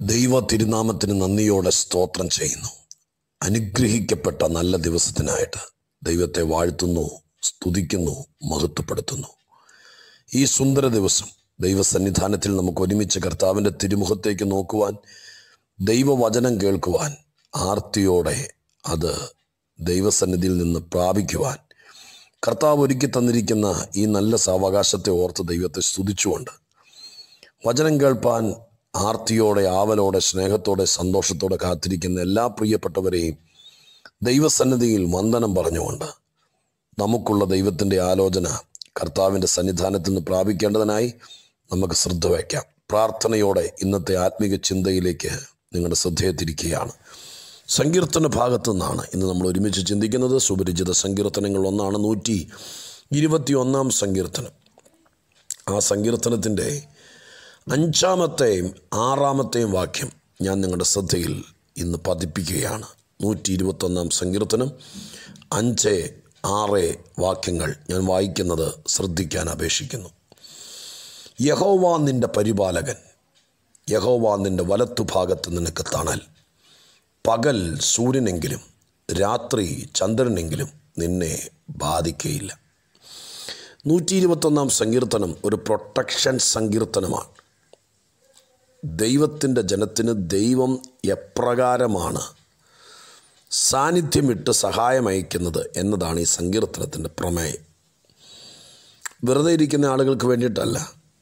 ദൈവ തിരുനാമത്തിന് നന്ദിയോടെ സ്തോത്രം ചെയ്യുന്നു അനുഗ്രഹിക്കപ്പെട്ട നല്ല ദിവസത്തിനായിട്ട് ദൈവത്തെ വാഴ്ത്തുന്നു സ്തുതിക്കുന്നു മഹത്വപ്പെടുത്തുന്നു ഈ സുന്ദര ദിവസം ദൈവസന്നിധാനത്തിൽ നമുക്ക് ഒരുമിച്ച് കർത്താവിൻ്റെ തിരുമുഖത്തേക്ക് നോക്കുവാൻ ദൈവവചനം കേൾക്കുവാൻ ആർത്തിയോടെ അത് ദൈവസന്നിധിയിൽ നിന്ന് പ്രാപിക്കുവാൻ കർത്താവ് ഒരുക്കി തന്നിരിക്കുന്ന ഈ നല്ല സാവകാശത്തെ ഓർത്ത് ദൈവത്തെ സ്തുതിച്ചുകൊണ്ട് വചനം കേൾപ്പാൻ ആർത്തിയോടെ ആവലോടെ സ്നേഹത്തോടെ സന്തോഷത്തോടെ കാത്തിരിക്കുന്ന എല്ലാ പ്രിയപ്പെട്ടവരെയും ദൈവസന്നിധിയിൽ വന്ദനം പറഞ്ഞുകൊണ്ട് നമുക്കുള്ള ദൈവത്തിൻ്റെ ആലോചന കർത്താവിൻ്റെ സന്നിധാനത്തിൽ നിന്ന് പ്രാപിക്കേണ്ടതിനായി നമുക്ക് ശ്രദ്ധ വയ്ക്കാം പ്രാർത്ഥനയോടെ ഇന്നത്തെ ആത്മീക ചിന്തയിലേക്ക് നിങ്ങളുടെ ശ്രദ്ധയെ തിരിക്കുകയാണ് സങ്കീർത്തന ഭാഗത്തു നിന്നാണ് ഇന്ന് നമ്മൾ ഒരുമിച്ച് ചിന്തിക്കുന്നത് സുപരിചിത സങ്കീർത്തനങ്ങൾ ഒന്നാണ് നൂറ്റി ഇരുപത്തി ഒന്നാം സങ്കീർത്തനം ആ സങ്കീർത്തനത്തിൻ്റെ അഞ്ചാമത്തെയും ആറാമത്തെയും വാക്യം ഞാൻ നിങ്ങളുടെ ശ്രദ്ധയിൽ ഇന്ന് പതിപ്പിക്കുകയാണ് നൂറ്റി ഇരുപത്തൊന്നാം സങ്കീർത്തനം അഞ്ച് ആറ് വാക്യങ്ങൾ ഞാൻ വായിക്കുന്നത് ശ്രദ്ധിക്കാൻ അപേക്ഷിക്കുന്നു യഹോവ നിൻ്റെ പരിപാലകൻ യഹോവ നിൻ്റെ വലത്തുഭാഗത്ത് നിനക്ക് തണൽ പകൽ സൂര്യനെങ്കിലും രാത്രി ചന്ദ്രനെങ്കിലും നിന്നെ ബാധിക്കയില്ല നൂറ്റി ഇരുപത്തൊന്നാം സങ്കീർത്തനം ഒരു പ്രൊട്ടക്ഷൻ സങ്കീർത്തനമാണ് ദൈവത്തിൻ്റെ ജനത്തിന് ദൈവം എപ്രകാരമാണ് സാന്നിധ്യമിട്ട് സഹായമയക്കുന്നത് എന്നതാണ് ഈ സങ്കീർത്തനത്തിൻ്റെ പ്രമേയം വെറുതെ ഇരിക്കുന്ന ആളുകൾക്ക് വേണ്ടിയിട്ടല്ല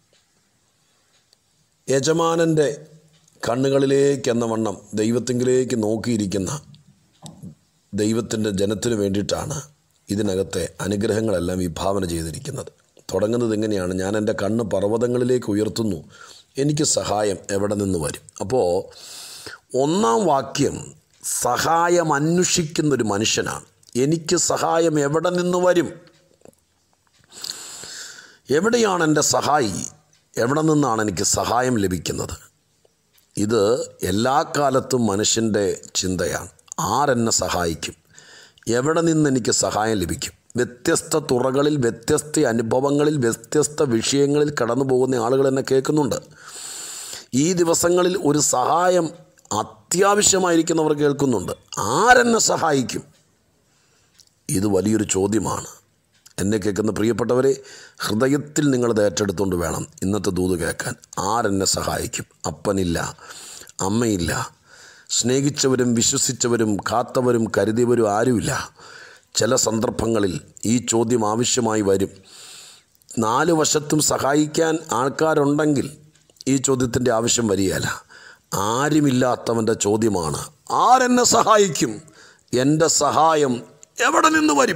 യജമാനൻ്റെ കണ്ണുകളിലേക്ക് എന്ന വണ്ണം ദൈവത്തിങ്കിലേക്ക് നോക്കിയിരിക്കുന്ന ദൈവത്തിൻ്റെ ജനത്തിന് വേണ്ടിയിട്ടാണ് ഇതിനകത്തെ അനുഗ്രഹങ്ങളെല്ലാം വിഭാവന ചെയ്തിരിക്കുന്നത് തുടങ്ങുന്നത് എങ്ങനെയാണ് ഞാൻ എൻ്റെ കണ്ണ് പർവ്വതങ്ങളിലേക്ക് ഉയർത്തുന്നു എനിക്ക് സഹായം എവിടെ നിന്ന് വരും അപ്പോൾ ഒന്നാം വാക്യം സഹായം അന്വേഷിക്കുന്നൊരു മനുഷ്യനാണ് എനിക്ക് സഹായം എവിടെ നിന്ന് വരും എവിടെയാണ് എൻ്റെ സഹായി എവിടെ നിന്നാണ് എനിക്ക് സഹായം ലഭിക്കുന്നത് ഇത് എല്ലാ കാലത്തും മനുഷ്യൻ്റെ ചിന്തയാണ് ആരെന്നെ സഹായിക്കും എവിടെ നിന്ന് എനിക്ക് സഹായം ലഭിക്കും വ്യത്യസ്ത തുറകളിൽ വ്യത്യസ്ത അനുഭവങ്ങളിൽ വ്യത്യസ്ത വിഷയങ്ങളിൽ കടന്നു പോകുന്ന ആളുകൾ എന്നെ കേൾക്കുന്നുണ്ട് ഈ ദിവസങ്ങളിൽ ഒരു സഹായം അത്യാവശ്യമായിരിക്കുന്നവർ കേൾക്കുന്നുണ്ട് ആരെന്നെ സഹായിക്കും ഇത് വലിയൊരു ചോദ്യമാണ് എന്നെ കേൾക്കുന്ന പ്രിയപ്പെട്ടവരെ ഹൃദയത്തിൽ നിങ്ങളത് ഏറ്റെടുത്തുകൊണ്ട് വേണം ഇന്നത്തെ ദൂത് കേൾക്കാൻ ആരെന്നെ സഹായിക്കും അപ്പനില്ല അമ്മയില്ല സ്നേഹിച്ചവരും വിശ്വസിച്ചവരും കാത്തവരും കരുതിയവരും ആരുമില്ല ചില സന്ദർഭങ്ങളിൽ ഈ ചോദ്യം ആവശ്യമായി വരും നാല് വശത്തും സഹായിക്കാൻ ആൾക്കാരുണ്ടെങ്കിൽ ഈ ചോദ്യത്തിൻ്റെ ആവശ്യം വരികയല്ല ആരുമില്ലാത്തവൻ്റെ ചോദ്യമാണ് ആരെന്നെ സഹായിക്കും എൻ്റെ സഹായം എവിടെ നിന്ന് വരും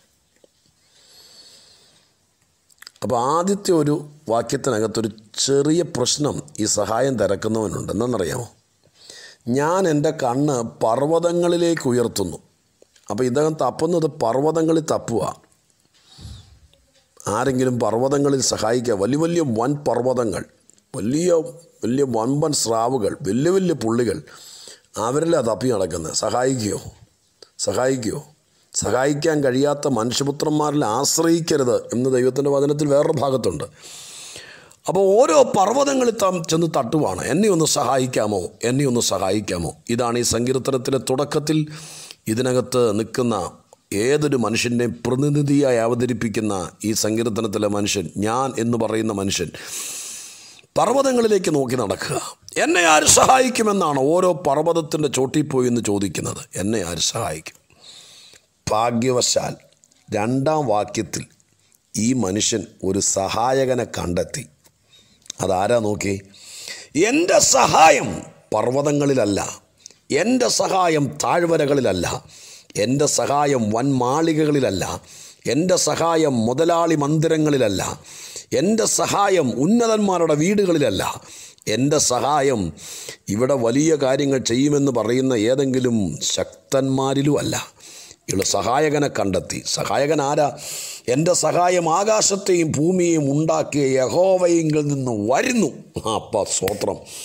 അപ്പോൾ ആദ്യത്തെ ഒരു വാക്യത്തിനകത്തൊരു ചെറിയ പ്രശ്നം ഈ സഹായം തിരക്കുന്നവനുണ്ട് എന്തെന്നറിയാമോ ഞാൻ എൻ്റെ കണ്ണ് പർവ്വതങ്ങളിലേക്ക് ഉയർത്തുന്നു അപ്പോൾ ഇദ്ദേഹം തപ്പുന്നത് പർവ്വതങ്ങളിൽ തപ്പുക ആരെങ്കിലും പർവ്വതങ്ങളിൽ സഹായിക്കുക വലിയ വലിയ വൻ പർവ്വതങ്ങൾ വലിയ വലിയ വൻപൻ സ്രാവുകൾ വലിയ വലിയ പുള്ളികൾ അവരെല്ലാം തപ്പി നടക്കുന്നത് സഹായിക്കുകയോ സഹായിക്കുകയോ സഹായിക്കാൻ കഴിയാത്ത മനുഷ്യപുത്രന്മാരിൽ ആശ്രയിക്കരുത് എന്ന് ദൈവത്തിൻ്റെ വചനത്തിൽ വേറൊരു ഭാഗത്തുണ്ട് അപ്പോൾ ഓരോ പർവ്വതങ്ങളിൽ താം ചെന്ന് തട്ടുവാണ് എന്നെ ഒന്ന് സഹായിക്കാമോ എന്നെ ഒന്ന് സഹായിക്കാമോ ഇതാണ് ഈ സങ്കീർത്തനത്തിലെ തുടക്കത്തിൽ ഇതിനകത്ത് നിൽക്കുന്ന ഏതൊരു മനുഷ്യൻ്റെയും പ്രതിനിധിയായി അവതരിപ്പിക്കുന്ന ഈ സങ്കീർത്തനത്തിലെ മനുഷ്യൻ ഞാൻ എന്ന് പറയുന്ന മനുഷ്യൻ പർവ്വതങ്ങളിലേക്ക് നോക്കി നടക്കുക എന്നെ ആര് സഹായിക്കുമെന്നാണ് ഓരോ പർവ്വതത്തിൻ്റെ ചോട്ടിൽ പോയി എന്ന് ചോദിക്കുന്നത് എന്നെ ആര് സഹായിക്കും ഭാഗ്യവശാൽ രണ്ടാം വാക്യത്തിൽ ഈ മനുഷ്യൻ ഒരു സഹായകനെ കണ്ടെത്തി അതാരാ നോക്കി എൻ്റെ സഹായം പർവ്വതങ്ങളിലല്ല എൻ്റെ സഹായം താഴ്വരകളിലല്ല എൻ്റെ സഹായം വൻമാളികകളിലല്ല എൻ്റെ സഹായം മുതലാളി മന്ദിരങ്ങളിലല്ല എൻ്റെ സഹായം ഉന്നതന്മാരുടെ വീടുകളിലല്ല എൻ്റെ സഹായം ഇവിടെ വലിയ കാര്യങ്ങൾ ചെയ്യുമെന്ന് പറയുന്ന ഏതെങ്കിലും ശക്തന്മാരിലുമല്ല ഇവള് സഹായകനെ കണ്ടെത്തി സഹായകൻ ആരാ എൻ്റെ സഹായം ആകാശത്തെയും ഭൂമിയെയും ഉണ്ടാക്കിയ യഹോവയെങ്കിൽ നിന്ന് വരുന്നു അപ്പം സ്വത്രം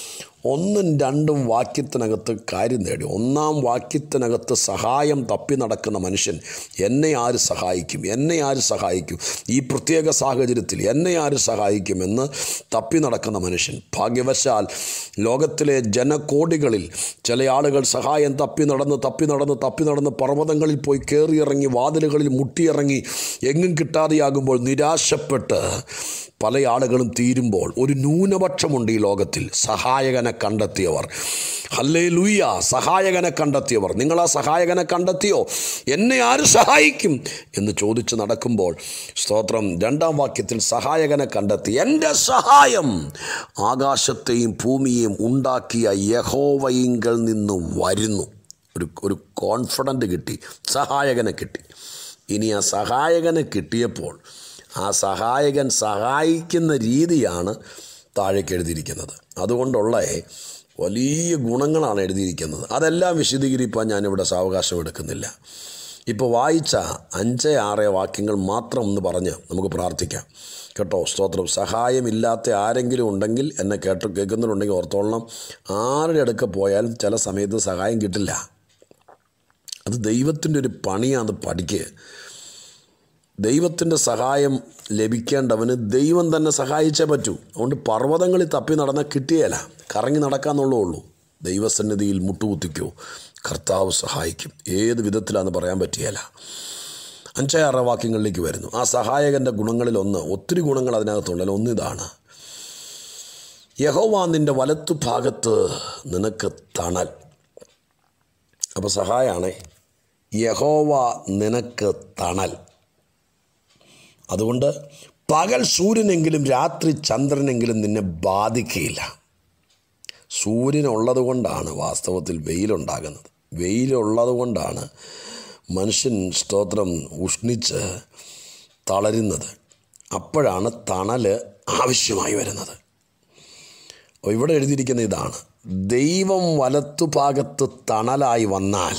ഒന്നും രണ്ടും വാക്യത്തിനകത്ത് കാര്യം നേടി ഒന്നാം വാക്യത്തിനകത്ത് സഹായം തപ്പി നടക്കുന്ന മനുഷ്യൻ എന്നെ ആര് സഹായിക്കും എന്നെ ആര് സഹായിക്കും ഈ പ്രത്യേക സാഹചര്യത്തിൽ എന്നെ ആര് സഹായിക്കുമെന്ന് തപ്പി നടക്കുന്ന മനുഷ്യൻ ഭാഗ്യവശാൽ ലോകത്തിലെ ജനകോടികളിൽ ചില ആളുകൾ സഹായം തപ്പി നടന്ന് തപ്പി നടന്ന് തപ്പി നടന്ന് പർവ്വതങ്ങളിൽ പോയി കയറിയിറങ്ങി വാതിലുകളിൽ മുട്ടിയിറങ്ങി എങ്ങും കിട്ടാതെയാകുമ്പോൾ നിരാശപ്പെട്ട് പല ആളുകളും തീരുമ്പോൾ ഒരു ന്യൂനപക്ഷമുണ്ട് ഈ ലോകത്തിൽ സഹായകനെ കണ്ടെത്തിയവർ ഹല്ലേ ലൂയ സഹായകനെ കണ്ടെത്തിയവർ നിങ്ങൾ ആ സഹായകനെ കണ്ടെത്തിയോ എന്നെ ആര് സഹായിക്കും എന്ന് ചോദിച്ച് നടക്കുമ്പോൾ സ്തോത്രം രണ്ടാം വാക്യത്തിൽ സഹായകനെ കണ്ടെത്തി എൻ്റെ സഹായം ആകാശത്തെയും ഭൂമിയെയും ഉണ്ടാക്കിയ യഹോവയിങ്കൽ നിന്ന് വരുന്നു ഒരു ഒരു കോൺഫിഡൻ്റ് കിട്ടി സഹായകനെ കിട്ടി ഇനി ആ സഹായകനെ കിട്ടിയപ്പോൾ ആ സഹായകൻ സഹായിക്കുന്ന രീതിയാണ് താഴേക്ക് എഴുതിയിരിക്കുന്നത് അതുകൊണ്ടുള്ള വലിയ ഗുണങ്ങളാണ് എഴുതിയിരിക്കുന്നത് അതെല്ലാം വിശദീകരിക്കാൻ ഞാനിവിടെ സാവകാശം എടുക്കുന്നില്ല ഇപ്പോൾ വായിച്ച അഞ്ച് ആറ് വാക്യങ്ങൾ മാത്രം ഒന്ന് പറഞ്ഞ് നമുക്ക് പ്രാർത്ഥിക്കാം കേട്ടോ സ്തോത്രം സഹായമില്ലാത്ത ആരെങ്കിലും ഉണ്ടെങ്കിൽ എന്നെ കേട്ട് കേൾക്കുന്നുണ്ടെങ്കിൽ ഓർത്തോളണം ആരുടെ അടുക്ക പോയാലും ചില സമയത്ത് സഹായം കിട്ടില്ല അത് ദൈവത്തിൻ്റെ ഒരു പണിയാണ് പഠിക്കുക ദൈവത്തിൻ്റെ സഹായം ലഭിക്കേണ്ടവന് ദൈവം തന്നെ സഹായിച്ചേ പറ്റൂ അതുകൊണ്ട് പർവ്വതങ്ങളിൽ തപ്പി നടന്നാൽ കിട്ടിയല്ല കറങ്ങി നടക്കാന്നുള്ളേ ഉള്ളൂ ദൈവസന്നിധിയിൽ മുട്ടുകുത്തിക്കോ കർത്താവ് സഹായിക്കും ഏത് വിധത്തിലാണെന്ന് പറയാൻ പറ്റിയല്ല അഞ്ചാറ് വാക്യങ്ങളിലേക്ക് വരുന്നു ആ സഹായകൻ്റെ ഗുണങ്ങളിലൊന്ന് ഒത്തിരി ഗുണങ്ങൾ അതിനകത്തുണ്ടല്ലോ ഒന്നിതാണ് യഹോവ നിൻ്റെ വലത്തു ഭാഗത്ത് നിനക്ക് തണൽ അപ്പോൾ സഹായമാണേ യഹോവ നിനക്ക് തണൽ അതുകൊണ്ട് പകൽ സൂര്യനെങ്കിലും രാത്രി ചന്ദ്രനെങ്കിലും നിന്നെ ബാധിക്കുകയില്ല സൂര്യനുള്ളത് കൊണ്ടാണ് വാസ്തവത്തിൽ വെയിലുണ്ടാകുന്നത് വെയിലുള്ളത് കൊണ്ടാണ് മനുഷ്യൻ സ്തോത്രം ഉഷ്ണിച്ച് തളരുന്നത് അപ്പോഴാണ് തണൽ ആവശ്യമായി വരുന്നത് അപ്പോൾ ഇവിടെ എഴുതിയിരിക്കുന്ന ഇതാണ് ദൈവം വലത്തുഭാഗത്ത് തണലായി വന്നാൽ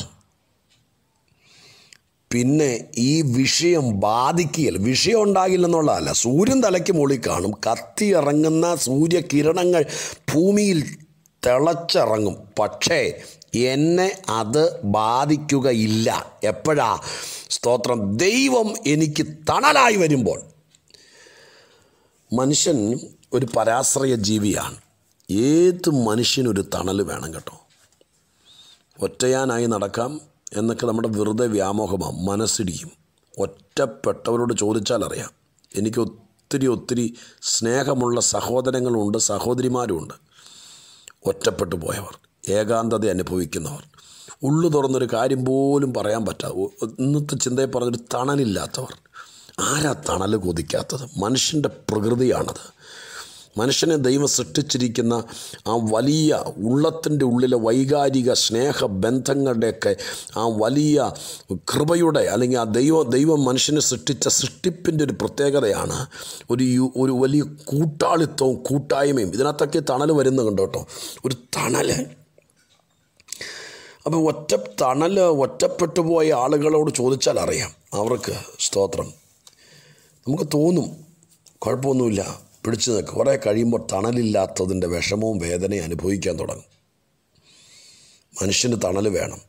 പിന്നെ ഈ വിഷയം ബാധിക്കുകയില്ല വിഷയം ഉണ്ടാകില്ലെന്നുള്ളതല്ല സൂര്യൻ തലയ്ക്ക് മുകളിൽ കാണും കത്തി ഇറങ്ങുന്ന സൂര്യകിരണങ്ങൾ ഭൂമിയിൽ തിളച്ചിറങ്ങും പക്ഷേ എന്നെ അത് ബാധിക്കുകയില്ല എപ്പോഴാ സ്തോത്രം ദൈവം എനിക്ക് തണലായി വരുമ്പോൾ മനുഷ്യൻ ഒരു പരാശ്രയ ജീവിയാണ് ഏത് മനുഷ്യനൊരു തണൽ വേണം കേട്ടോ ഒറ്റയാനായി നടക്കാം എന്നൊക്കെ നമ്മുടെ വെറുതെ വ്യാമോഹമാണ് മനസ്സിടിക്കും ഒറ്റപ്പെട്ടവരോട് ചോദിച്ചാൽ അറിയാം എനിക്ക് ഒത്തിരി ഒത്തിരി സ്നേഹമുള്ള സഹോദരങ്ങളുണ്ട് സഹോദരിമാരുമുണ്ട് ഒറ്റപ്പെട്ടു പോയവർ ഏകാന്തത അനുഭവിക്കുന്നവർ ഉള്ളു തുറന്നൊരു കാര്യം പോലും പറയാൻ പറ്റാതെ ഇന്നത്തെ ചിന്തയെ പറഞ്ഞൊരു തണലില്ലാത്തവർ ആരാ തണൽ കൊതിക്കാത്തത് മനുഷ്യൻ്റെ പ്രകൃതിയാണത് മനുഷ്യനെ ദൈവം സൃഷ്ടിച്ചിരിക്കുന്ന ആ വലിയ ഉള്ളത്തിൻ്റെ ഉള്ളിലെ വൈകാരിക സ്നേഹ ബന്ധങ്ങളുടെയൊക്കെ ആ വലിയ കൃപയുടെ അല്ലെങ്കിൽ ആ ദൈവ ദൈവം മനുഷ്യനെ സൃഷ്ടിച്ച സൃഷ്ടിപ്പിൻ്റെ ഒരു പ്രത്യേകതയാണ് ഒരു യു- ഒരു വലിയ കൂട്ടാളിത്തവും കൂട്ടായ്മയും ഇതിനകത്തൊക്കെ തണൽ വരുന്നുണ്ട് കേട്ടോ ഒരു തണൽ അപ്പോൾ ഒറ്റ തണൽ ഒറ്റപ്പെട്ടു പോയ ആളുകളോട് ചോദിച്ചാൽ അറിയാം അവർക്ക് സ്തോത്രം നമുക്ക് തോന്നും കുഴപ്പമൊന്നുമില്ല പിടിച്ചു നിൽക്കുക കുറേ കഴിയുമ്പോൾ തണലില്ലാത്തതിൻ്റെ വിഷമവും വേദനയും അനുഭവിക്കാൻ തുടങ്ങും മനുഷ്യന് തണൽ വേണം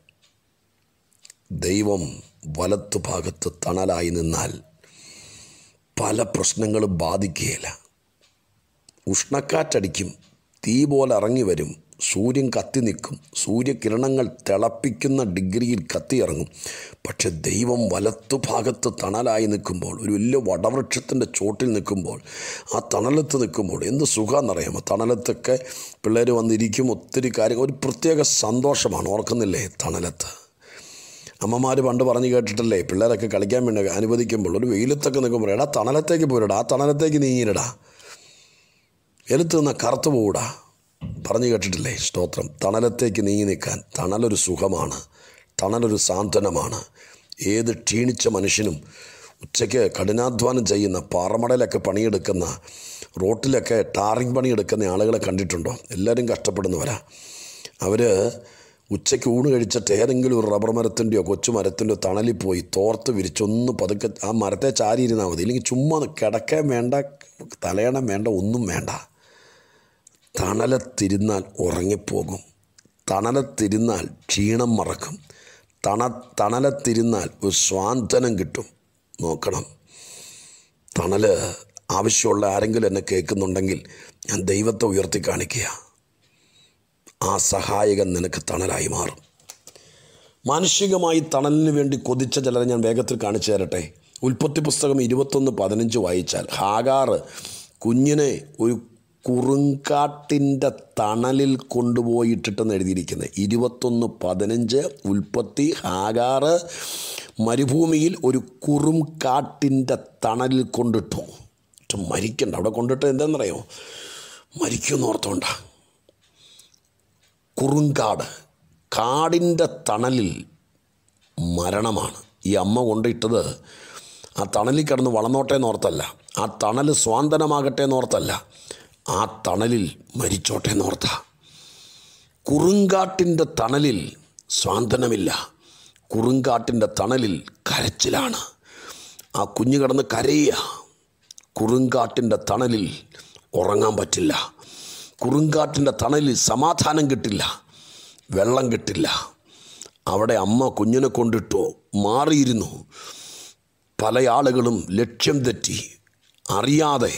ദൈവം വലത്തു ഭാഗത്ത് തണലായി നിന്നാൽ പല പ്രശ്നങ്ങളും ബാധിക്കുകയില്ല ഉഷ്ണക്കാറ്റടിക്കും തീ പോലെ ഇറങ്ങി വരും സൂര്യൻ കത്തി നിൽക്കും സൂര്യകിരണങ്ങൾ തിളപ്പിക്കുന്ന ഡിഗ്രിയിൽ കത്തിയിറങ്ങും പക്ഷെ ദൈവം വലത്തുഭാഗത്ത് തണലായി നിൽക്കുമ്പോൾ ഒരു വലിയ വടവൃക്ഷത്തിൻ്റെ ചോട്ടിൽ നിൽക്കുമ്പോൾ ആ തണലത്ത് നിൽക്കുമ്പോൾ എന്ത് സുഖമെന്നറിയാമോ തണലത്തൊക്കെ പിള്ളേർ വന്നിരിക്കും ഒത്തിരി കാര്യങ്ങൾ ഒരു പ്രത്യേക സന്തോഷമാണ് ഓർക്കുന്നില്ലേ തണലത്ത് അമ്മമാർ പണ്ട് പറഞ്ഞു കേട്ടിട്ടല്ലേ പിള്ളേരൊക്കെ കളിക്കാൻ വേണ്ടി അനുവദിക്കുമ്പോൾ ഒരു വെയിലത്തൊക്കെ നിൽക്കുമ്പോൾ എടാ തണലത്തേക്ക് പോയിടാ ആ തണലത്തേക്ക് നീങ്ങിയിടാ എലുത്ത് നിന്ന കറുത്തു പോകൂടാ പറഞ്ഞു കേട്ടിട്ടില്ലേ സ്തോത്രം തണലത്തേക്ക് നീങ്ങി നിൽക്കാൻ തണലൊരു സുഖമാണ് തണലൊരു സാന്ത്വനമാണ് ഏത് ക്ഷീണിച്ച മനുഷ്യനും ഉച്ചയ്ക്ക് കഠിനാധ്വാനം ചെയ്യുന്ന പാറമടയിലൊക്കെ പണിയെടുക്കുന്ന റോട്ടിലൊക്കെ ടാറിങ് പണിയെടുക്കുന്ന ആളുകളെ കണ്ടിട്ടുണ്ടോ എല്ലാവരും കഷ്ടപ്പെടുന്നവരാ അവർ ഉച്ചയ്ക്ക് ഊണ് കഴിച്ചിട്ട് ഏതെങ്കിലും ഒരു റബ്ബർ മരത്തിൻ്റെയോ കൊച്ചു മരത്തിൻ്റെയോ തണലിൽ പോയി തോർത്ത് വിരിച്ചൊന്ന് പതുക്കെ ആ മരത്തെ ചാരി ഇരുന്നാൽ മതി ഇല്ലെങ്കിൽ ചുമ്മാ ഒന്ന് കിടക്കാൻ വേണ്ട തലയണം വേണ്ട ഒന്നും വേണ്ട തണലത്തിരുന്നാൽ ഉറങ്ങിപ്പോകും തണലത്തിരുന്നാൽ ക്ഷീണം മറക്കും തണ തണലത്തിരുന്നാൽ ഒരു സ്വാന്തനം കിട്ടും നോക്കണം തണൽ ആവശ്യമുള്ള ആരെങ്കിലും എന്നെ കേൾക്കുന്നുണ്ടെങ്കിൽ ഞാൻ ദൈവത്തെ ഉയർത്തി കാണിക്കുക ആ സഹായകൻ നിനക്ക് തണലായി മാറും മാനുഷികമായി തണലിന് വേണ്ടി കൊതിച്ച ചിലരെ ഞാൻ വേഗത്തിൽ കാണിച്ചു തരട്ടെ ഉൽപ്പത്തി പുസ്തകം ഇരുപത്തൊന്ന് പതിനഞ്ച് വായിച്ചാൽ ഹാഗാറ് കുഞ്ഞിനെ ഒരു കുറുങ്കാട്ടിൻ്റെ തണലിൽ കൊണ്ടുപോയിട്ടിട്ടെന്ന് എഴുതിയിരിക്കുന്നത് ഇരുപത്തൊന്ന് പതിനഞ്ച് ഉൽപ്പത്തി ഹാഗാറ് മരുഭൂമിയിൽ ഒരു കുറുംകാട്ടിൻ്റെ തണലിൽ കൊണ്ടിട്ടു എന്നിട്ട് മരിക്കണ്ട അവിടെ കൊണ്ടിട്ട് എന്താണെന്നറിയോ മരിക്കുമെന്ന് ഓർത്തോണ്ടാ കുറുങ്കാട് കാടിൻ്റെ തണലിൽ മരണമാണ് ഈ അമ്മ കൊണ്ടിട്ടത് ആ തണലിൽ കിടന്ന് വളർന്നോട്ടെ എന്നോർത്തല്ല ആ തണൽ സ്വാന്തനമാകട്ടെ എന്നോർത്തല്ല ആ തണലിൽ മരിച്ചോട്ടെ എന്നോർത്ത കുറുങ്കാട്ടിൻ്റെ തണലിൽ സ്വാന്തനമില്ല കുറുങ്കാട്ടിൻ്റെ തണലിൽ കരച്ചിലാണ് ആ കുഞ്ഞു കിടന്ന് കരയുക കുറുങ്കാട്ടിൻ്റെ തണലിൽ ഉറങ്ങാൻ പറ്റില്ല കുറുങ്കാട്ടിൻ്റെ തണലിൽ സമാധാനം കിട്ടില്ല വെള്ളം കിട്ടില്ല അവിടെ അമ്മ കുഞ്ഞിനെ കൊണ്ടിട്ടു മാറിയിരുന്നു പല ആളുകളും ലക്ഷ്യം തെറ്റി അറിയാതെ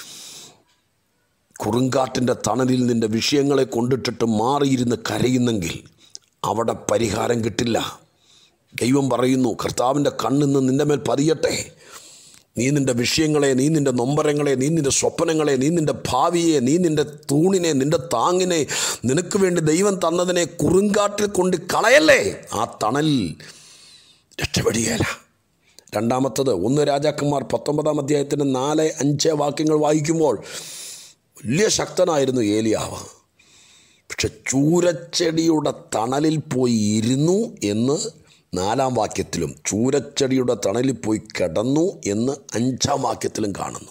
കുറുങ്കാട്ടിൻ്റെ തണലിൽ നിൻ്റെ വിഷയങ്ങളെ കൊണ്ടിട്ടിട്ട് മാറിയിരുന്ന് കരയുന്നെങ്കിൽ അവിടെ പരിഹാരം കിട്ടില്ല ദൈവം പറയുന്നു കർത്താവിൻ്റെ കണ്ണിന്ന് നിൻ്റെ മേൽ പതിയട്ടെ നീ നിൻ്റെ വിഷയങ്ങളെ നീ നിൻ്റെ നൊമ്പരങ്ങളെ നീ നിൻ്റെ സ്വപ്നങ്ങളെ നീ നിൻ്റെ ഭാവിയെ നീ നിൻ്റെ തൂണിനെ നിൻ്റെ താങ്ങിനെ നിനക്ക് വേണ്ടി ദൈവം തന്നതിനെ കുറുങ്കാട്ടിൽ കൊണ്ട് കളയല്ലേ ആ തണലിൽ രക്ഷപ്പെടുകയല്ല രണ്ടാമത്തത് ഒന്ന് രാജാക്കന്മാർ പത്തൊമ്പതാം അധ്യായത്തിൻ്റെ നാല് അഞ്ച് വാക്യങ്ങൾ വായിക്കുമ്പോൾ വലിയ ശക്തനായിരുന്നു ഏലിയാവ് പക്ഷെ ചൂരച്ചെടിയുടെ തണലിൽ പോയി ഇരുന്നു എന്ന് നാലാം വാക്യത്തിലും ചൂരച്ചെടിയുടെ തണലിൽ പോയി കിടന്നു എന്ന് അഞ്ചാം വാക്യത്തിലും കാണുന്നു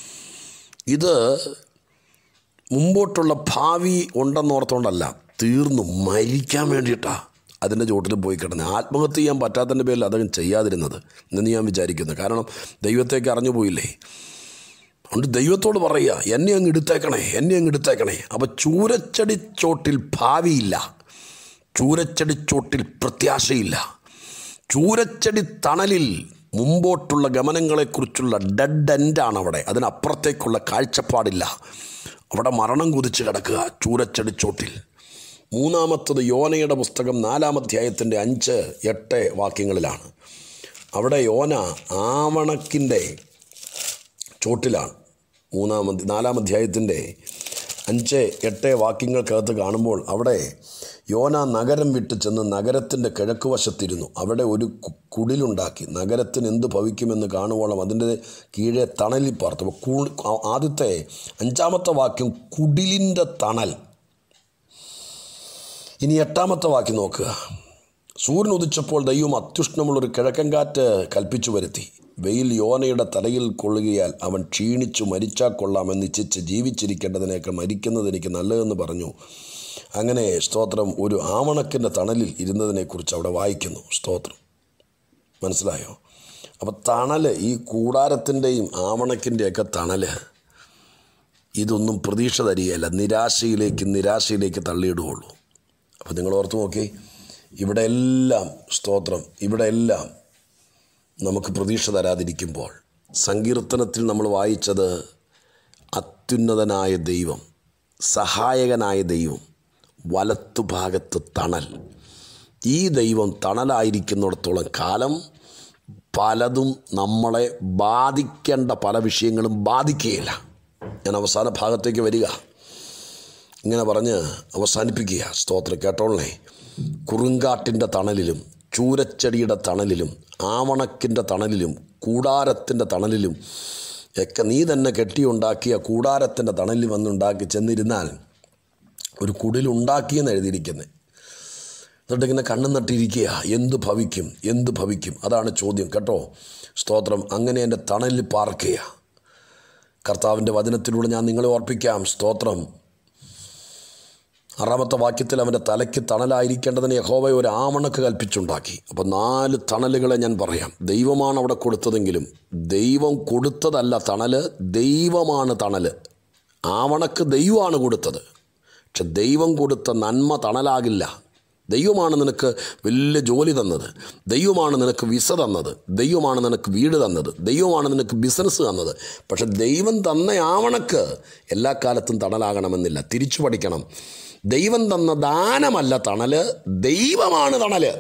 ഇത് മുമ്പോട്ടുള്ള ഭാവി ഉണ്ടെന്നോർത്തോണ്ടല്ല തീർന്നു മരിക്കാൻ വേണ്ടിയിട്ടാണ് അതിൻ്റെ ചുവട്ടിൽ പോയി കിടന്നത് ആത്മഹത്യ ചെയ്യാൻ പറ്റാത്തതിൻ്റെ പേരിൽ അദ്ദേഹം ചെയ്യാതിരുന്നത് എന്ന് ഞാൻ വിചാരിക്കുന്നു കാരണം ദൈവത്തേക്ക് അറിഞ്ഞു പോയില്ലേ അതുകൊണ്ട് ദൈവത്തോട് പറയുക എന്നെ അങ്ങ് എടുത്തേക്കണേ എന്നെ അങ്ങ് എടുത്തേക്കണേ അപ്പോൾ ചൂരച്ചെടി ചോട്ടിൽ ഭാവിയില്ല ചൂരച്ചെടി ചോട്ടിൽ പ്രത്യാശയില്ല ചൂരച്ചെടി തണലിൽ മുമ്പോട്ടുള്ള ഗമനങ്ങളെക്കുറിച്ചുള്ള ഡെഡ് എൻഡാണ് അവിടെ അതിനപ്പുറത്തേക്കുള്ള കാഴ്ചപ്പാടില്ല അവിടെ മരണം കുതിച്ച് കിടക്കുക ചൂരച്ചെടി ചോട്ടിൽ മൂന്നാമത്തത് യോനയുടെ പുസ്തകം നാലാം അധ്യായത്തിൻ്റെ അഞ്ച് എട്ട് വാക്യങ്ങളിലാണ് അവിടെ യോന ആവണക്കിൻ്റെ ചോട്ടിലാണ് മൂന്നാം അധ്യ- നാലാം അധ്യായത്തിൻ്റെ അഞ്ച് എട്ട് വാക്യങ്ങൾക്കകത്ത് കാണുമ്പോൾ അവിടെ യോന നഗരം വിട്ട് ചെന്ന് നഗരത്തിൻ്റെ കിഴക്ക് വശത്തിരുന്നു അവിടെ ഒരു കു- കുടിലുണ്ടാക്കി നഗരത്തിന് എന്ത് ഭവിക്കുമെന്ന് കാണുവോളം അതിൻ്റെ കീഴെ തണലിൽ പാർത്തു അപ്പോൾ കു- ആ- ആദ്യത്തെ അഞ്ചാമത്തെ വാക്യം കുടിലിൻ്റെ തണൽ ഇനി എട്ടാമത്തെ വാക്യം നോക്കുക സൂര്യൻ ഉദിച്ചപ്പോൾ ദൈവം അത്യുഷ്ണമുള്ളൊരു കിഴക്കൻ കാറ്റ് കൽപ്പിച്ചു വരുത്തി വെയിൽ യോനയുടെ തലയിൽ കൊള്ളുകയാൽ അവൻ ക്ഷീണിച്ചു മരിച്ചാൽ കൊള്ളാമെന്ന് ഇച്ഛിച്ച് ജീവിച്ചിരിക്കേണ്ടതിനേക്കാൾ മരിക്കുന്നത് എനിക്ക് നല്ലതെന്ന് പറഞ്ഞു അങ്ങനെ സ്തോത്രം ഒരു ആവണക്കിൻ്റെ തണലിൽ ഇരുന്നതിനെക്കുറിച്ച് അവിടെ വായിക്കുന്നു സ്തോത്രം മനസ്സിലായോ അപ്പോൾ തണൽ ഈ കൂടാരത്തിൻ്റെയും ആവണക്കിൻ്റെയൊക്കെ തണൽ ഇതൊന്നും പ്രതീക്ഷ തരികയല്ല നിരാശയിലേക്ക് നിരാശയിലേക്ക് തള്ളിയിടുകയുള്ളൂ അപ്പോൾ നിങ്ങൾ ഓർത്ത് നോക്കി ഇവിടെ എല്ലാം സ്തോത്രം ഇവിടെ എല്ലാം നമുക്ക് പ്രതീക്ഷ തരാതിരിക്കുമ്പോൾ സങ്കീർത്തനത്തിൽ നമ്മൾ വായിച്ചത് അത്യുന്നതനായ ദൈവം സഹായകനായ ദൈവം വലത്തുഭാഗത്ത് തണൽ ഈ ദൈവം തണലായിരിക്കുന്നിടത്തോളം കാലം പലതും നമ്മളെ ബാധിക്കേണ്ട പല വിഷയങ്ങളും ബാധിക്കുകയില്ല ഞാൻ അവസാന ഭാഗത്തേക്ക് വരിക ഇങ്ങനെ പറഞ്ഞ് അവസാനിപ്പിക്കുക സ്തോത്രം കേട്ടോളേ കുറുങ്കാട്ടിൻ്റെ തണലിലും ചൂരച്ചെടിയുടെ തണലിലും ആവണക്കിൻ്റെ തണലിലും കൂടാരത്തിൻ്റെ തണലിലും ഒക്കെ നീ തന്നെ കെട്ടിയുണ്ടാക്കിയ കൂടാരത്തിൻ്റെ തണലിൽ വന്നുണ്ടാക്കി ചെന്നിരുന്നാൽ ഒരു കുടിലുണ്ടാക്കിയെന്ന് എഴുതിയിരിക്കുന്നത് എന്നിട്ട് ഇങ്ങനെ കണ്ണും നട്ടിരിക്കുക എന്ത് ഭവിക്കും എന്ത് ഭവിക്കും അതാണ് ചോദ്യം കേട്ടോ സ്തോത്രം അങ്ങനെ എൻ്റെ തണലിൽ പാർക്കുക കർത്താവിൻ്റെ വചനത്തിലൂടെ ഞാൻ നിങ്ങളെ ഓർപ്പിക്കാം സ്തോത്രം ആറാമത്തെ വാക്യത്തിൽ അവൻ്റെ തലയ്ക്ക് തണലായിരിക്കേണ്ടതിന് യഹോവ ഒരു ആവണക്ക് കൽപ്പിച്ചുണ്ടാക്കി അപ്പോൾ നാല് തണലുകളെ ഞാൻ പറയാം ദൈവമാണ് അവിടെ കൊടുത്തതെങ്കിലും ദൈവം കൊടുത്തതല്ല തണല് ദൈവമാണ് തണല് ആവണക്ക് ദൈവമാണ് കൊടുത്തത് പക്ഷെ ദൈവം കൊടുത്ത നന്മ തണലാകില്ല ദൈവമാണ് നിനക്ക് വലിയ ജോലി തന്നത് ദൈവമാണ് നിനക്ക് വിസ തന്നത് ദൈവമാണ് നിനക്ക് വീട് തന്നത് ദൈവമാണ് നിനക്ക് ബിസിനസ് തന്നത് പക്ഷെ ദൈവം തന്ന ആവണക്ക് എല്ലാ കാലത്തും തണലാകണമെന്നില്ല തിരിച്ചു പഠിക്കണം ദൈവം തന്ന ദാനമല്ല തണല് ദൈവമാണ് തണല്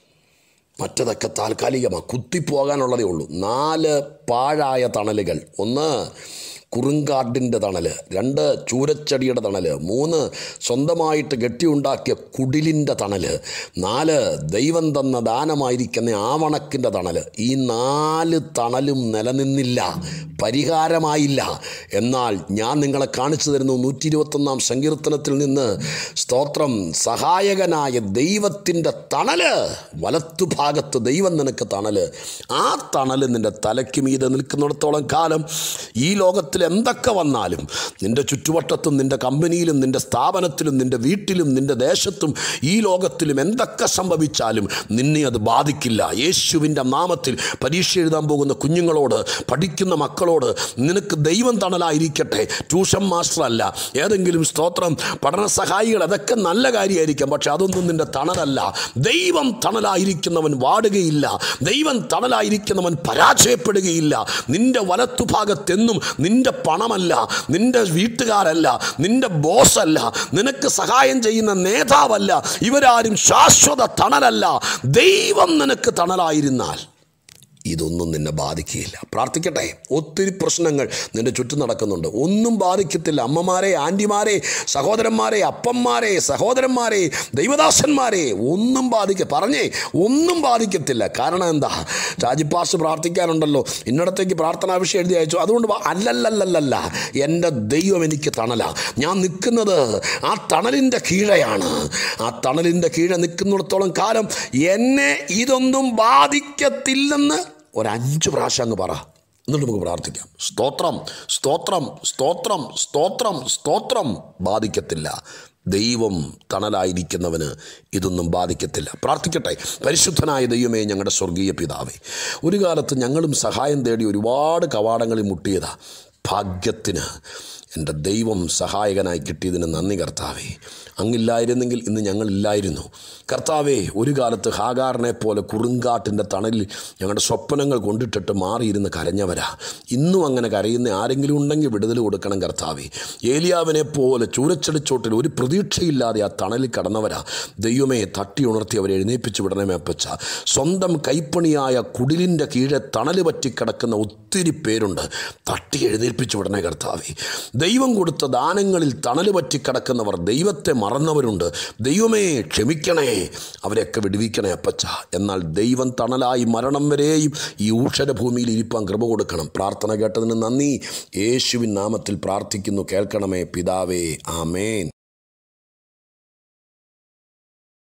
മറ്റതൊക്കെ താൽക്കാലികമാണ് കുത്തിപ്പോകാനുള്ളതേ ഉള്ളൂ നാല് പാഴായ തണലുകൾ ഒന്ന് കുറുങ്കാട്ടിൻ്റെ തണൽ രണ്ട് ചൂരച്ചെടിയുടെ തണൽ മൂന്ന് സ്വന്തമായിട്ട് കെട്ടിയുണ്ടാക്കിയ കുടിലിൻ്റെ തണൽ നാല് ദൈവം തന്ന ദാനമായിരിക്കുന്ന ആവണക്കിൻ്റെ തണൽ ഈ നാല് തണലും നിലനിന്നില്ല പരിഹാരമായില്ല എന്നാൽ ഞാൻ നിങ്ങളെ കാണിച്ചു തരുന്നു നൂറ്റി ഇരുപത്തൊന്നാം സങ്കീർത്തനത്തിൽ നിന്ന് സ്തോത്രം സഹായകനായ ദൈവത്തിൻ്റെ തണല് വലത്തുഭാഗത്ത് ദൈവം നിനക്ക് തണല് ആ തണല് നിൻ്റെ തലയ്ക്ക് മീതെ നിൽക്കുന്നിടത്തോളം കാലം ഈ ലോകത്തിൽ എന്തൊക്കെ വന്നാലും നിൻ്റെ ചുറ്റുവട്ടത്തും നിൻ്റെ കമ്പനിയിലും നിൻ്റെ സ്ഥാപനത്തിലും നിൻ്റെ വീട്ടിലും നിൻ്റെ ദേശത്തും ഈ ലോകത്തിലും എന്തൊക്കെ സംഭവിച്ചാലും നിന്നെ അത് ബാധിക്കില്ല യേശുവിൻ്റെ നാമത്തിൽ പരീക്ഷ എഴുതാൻ പോകുന്ന കുഞ്ഞുങ്ങളോട് പഠിക്കുന്ന മക്കളോട് നിനക്ക് ദൈവം തണലായിരിക്കട്ടെ ട്യൂഷൻ മാസ്റ്റർ അല്ല ഏതെങ്കിലും സ്തോത്രം പഠന സഹായികൾ അതൊക്കെ നല്ല കാര്യമായിരിക്കാം പക്ഷെ അതൊന്നും നിൻ്റെ തണലല്ല ദൈവം തണലായിരിക്കുന്നവൻ വാടുകയില്ല ദൈവം തണലായിരിക്കുന്നവൻ പരാജയപ്പെടുകയില്ല നിന്റെ വലത്തുഭാഗത്തെന്നും നിന്റെ പണമല്ല നിന്റെ വീട്ടുകാരല്ല നിന്റെ ബോസല്ല നിനക്ക് സഹായം ചെയ്യുന്ന നേതാവല്ല ഇവരാരും ശാശ്വത തണലല്ല ദൈവം നിനക്ക് തണലായിരുന്നാൽ ഇതൊന്നും നിന്നെ ബാധിക്കുകയില്ല പ്രാർത്ഥിക്കട്ടെ ഒത്തിരി പ്രശ്നങ്ങൾ നിന്റെ ചുറ്റും നടക്കുന്നുണ്ട് ഒന്നും ബാധിക്കത്തില്ല അമ്മമാരെ ആൻറ്റിമാരെ സഹോദരന്മാരെ അപ്പന്മാരെ സഹോദരന്മാരെ ദൈവദാസന്മാരെ ഒന്നും ബാധിക്ക പറഞ്ഞേ ഒന്നും ബാധിക്കത്തില്ല കാരണം എന്താ രാജിപ്പാസ് പ്രാർത്ഥിക്കാനുണ്ടല്ലോ ഇന്നിടത്തേക്ക് പ്രാർത്ഥനാ വിഷയം എഴുതി അയച്ചു അതുകൊണ്ട് വാ- അല്ലല്ലല്ലല്ല എൻ്റെ ദൈവം എനിക്ക് തണല ഞാൻ നിൽക്കുന്നത് ആ തണലിൻ്റെ കീഴെയാണ് ആ തണലിൻ്റെ കീഴെ നിൽക്കുന്നിടത്തോളം കാലം എന്നെ ഇതൊന്നും ബാധിക്കത്തില്ലെന്ന് ഒരഞ്ച് പ്രാവശ്യം അങ്ങ് പറ എന്നിട്ട് നമുക്ക് പ്രാർത്ഥിക്കാം സ്തോത്രം സ്തോത്രം സ്തോത്രം സ്തോത്രം സ്തോത്രം ബാധിക്കത്തില്ല ദൈവം തണലായിരിക്കുന്നവന് ഇതൊന്നും ബാധിക്കത്തില്ല പ്രാർത്ഥിക്കട്ടെ പരിശുദ്ധനായ ദൈവമേ ഞങ്ങളുടെ സ്വർഗീയ പിതാവേ ഒരു കാലത്ത് ഞങ്ങളും സഹായം തേടി ഒരുപാട് കവാടങ്ങളിൽ മുട്ടിയതാ ഭാഗ്യത്തിന് എൻ്റെ ദൈവം സഹായകനായി കിട്ടിയതിന് നന്ദി കർത്താവേ അങ്ങില്ലായിരുന്നെങ്കിൽ ഇന്ന് ഞങ്ങളില്ലായിരുന്നു കർത്താവേ ഒരു കാലത്ത് ഹാഗാറിനെ പോലെ കുറുങ്കാട്ടിൻ്റെ തണലിൽ ഞങ്ങളുടെ സ്വപ്നങ്ങൾ കൊണ്ടിട്ടിട്ട് മാറിയിരുന്ന് കരഞ്ഞവരാ ഇന്നും അങ്ങനെ കരയുന്ന ആരെങ്കിലും ഉണ്ടെങ്കിൽ വിടുതൽ കൊടുക്കണം കർത്താവേ ഏലിയാവിനെ പോലെ ചൂരച്ചടിച്ചോട്ടിൽ ഒരു പ്രതീക്ഷയില്ലാതെ ആ തണലിൽ കടന്നവരാ ദൈവമേ തട്ടി ഉണർത്തി അവരെ എഴുന്നേൽപ്പിച്ച് വിടണമേ അപ്പച്ച സ്വന്തം കൈപ്പണിയായ കുടിലിൻ്റെ കീഴെ തണൽ പറ്റിക്കിടക്കുന്ന ഒത്തിരി പേരുണ്ട് തട്ടി എഴുന്നേൽപ്പിച്ച് വിടണേ കർത്താവേ ദൈവം കൊടുത്ത ദാനങ്ങളിൽ തണൽ പറ്റിക്കിടക്കുന്നവർ ദൈവത്തെ മറന്നവരുണ്ട് ദൈവമേ ക്ഷമിക്കണേ അവരെയൊക്കെ വിടുവിക്കണേ അപ്പച്ച എന്നാൽ ദൈവം തണലായി മരണം വരെയും ഈ ഊഷരഭൂമിയിൽ ഇരിപ്പാൻ കൃപ കൊടുക്കണം പ്രാർത്ഥന കേട്ടതിന് നന്ദി യേശുവിൻ നാമത്തിൽ പ്രാർത്ഥിക്കുന്നു കേൾക്കണമേ പിതാവേ ആമേൻ